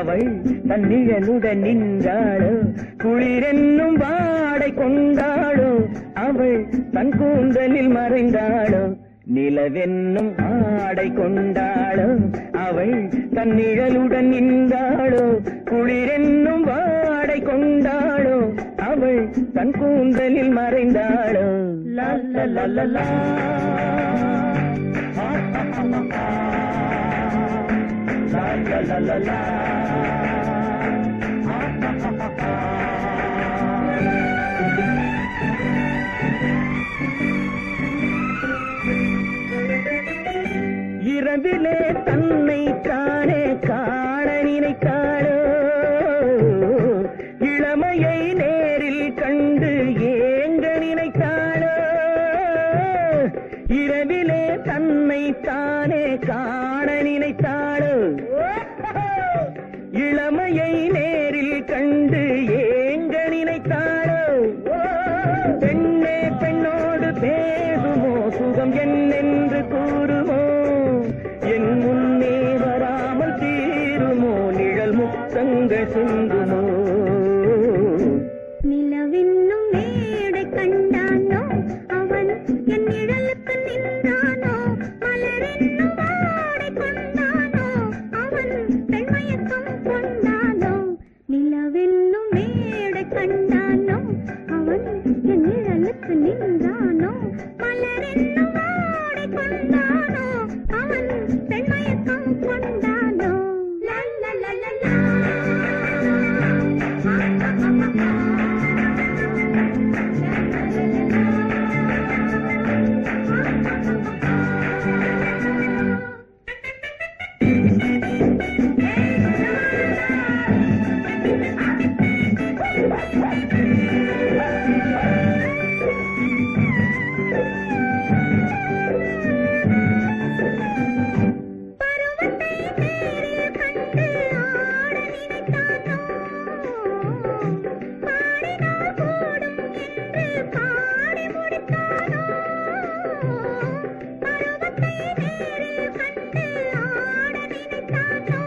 அவள் தன் நிழலுடன் நின்றாளோ குளிரென்னும் வாடை கொண்டாளோ அவள் தன் கூந்தலில் மறைந்தாளோ நிலவென்னும் ஆடை கொண்டாளோ அவள் தன் நிழலுடன் நின்றாளோ குளிரென்னும் வாடை கொண்டாளோ அவள் தன் கூந்தலில் மறைந்தாளோ லா லா லா லா லா. ஆ, ஆ, ஆ, ஆ, ஆ. லா லா லா லா லா. ஆ, ஆ, ஆ, ஆ, ஆ. இரவிலே தன்னை காணே காண நினைத்தாளோ இளமையை நேரில் கண்டு ஏங்க நினைத்தாளோ இரவிலே தன்னை தானே காண நினைத்தாளோ இளமையை நேரில் கண்டு ஏங்க நினைத்தாளோ பெண்ணே பெண்ணோடு பேசுமோ சுகம் என்னென்று கூறுமோ என் முன்னே வராமல் தீருமோ நிழல் முத்தங்கள் சிந்துமோ நிலவென்னும் மேடை கண்டானோ அவன் என் நிழலுக்கு நின்றானோ மலரென்னும் வாடை கொண்டானோ அவன் பெண்மயக்கம் கொண்டானோ நிலவென்னும் மேடை கண்டானோ அவன் என் நிழலுக்கு நின்றானோ மலரென்னும் வாடை கொண்டானோ அவன் பெண்மயக்கம் கொண்டானோ லா லா லா லா லா பருவத்தை நேரில் கண்டு ஆட நினைத்தானோ பாடினால் கூடும் என்று பாடி முடித்தானோ பருவத்தை நேரில் கண்டு ஆட நினைத்தானோ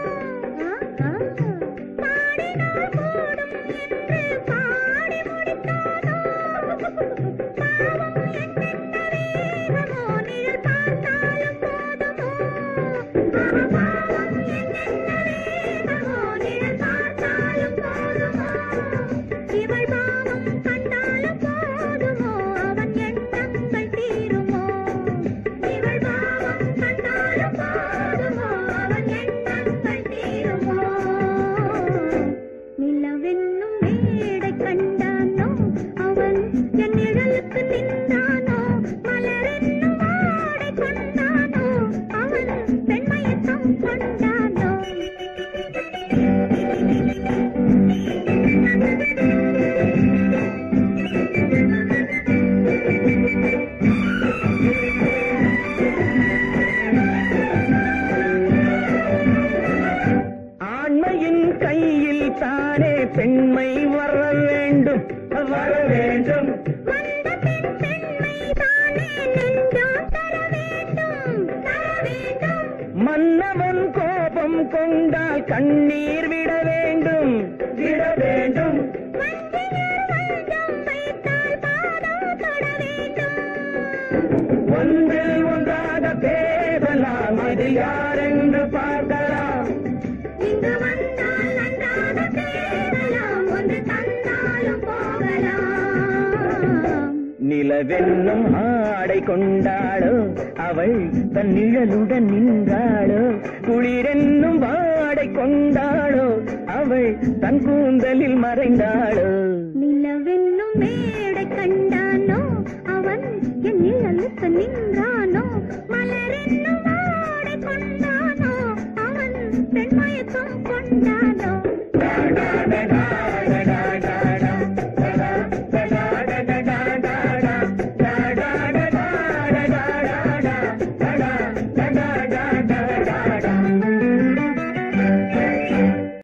பாடினால் கூடும் என்று பாடி முடித்தானோ பாவம் என்னென்ன வேகமோ நிழல் பார்த்தாலும் போதுமோ பாவம் என்னென்ன வேகமோ நிழல் பார்த்தாலும் போதுமோ இவள் பாவம் கண்டாலும் போதுமோ அவன் எண்ணங்கள் தீருமோ இவள் பாவம் கண்டாலும் போதுமோ அவன் எண்ணங்கள் தீருமோ நிலவென்னும் மேடை கண்டானோ அவன் என் நிழலுக்கு நின்றானோ மலரென்னும் வாடை கொண்டானோ அவன் பெண்மயக்கம் கொண்டானோ ஆண்மையின் கையில் தானே பெண்மை வர வேண்டும் வர வேண்டும் வந்த பெண் பெண்மை தானே நெஞ்சம் தர வேண்டும் தர வேண்டும் மன்னவன் கோபம் கொண்டால் கண்ணீர் விட வேண்டும் விட வேண்டும் வஞ்சியர் வஞ்சம் வைத்தால் பாதம் தொட வேண்டும் ஒன்றில் ஒன்றாக பேசலாம் அது யாரென்று பார்க்கலாம் இங்கு வந்தால் நன்றாக பேசலாம் ஒன்று தந்தாலும் போகலாம் நிலவென்னும் ஆடை கொண்டாளோ அவள் தன் நிழலுடன் நின்றாளோ குளிரென்னும் வாடை கொண்டாளோ அவள் தன் கூந்தலில் மறைந்தாளோ நிலவென்னும் மேடை கண்டானோ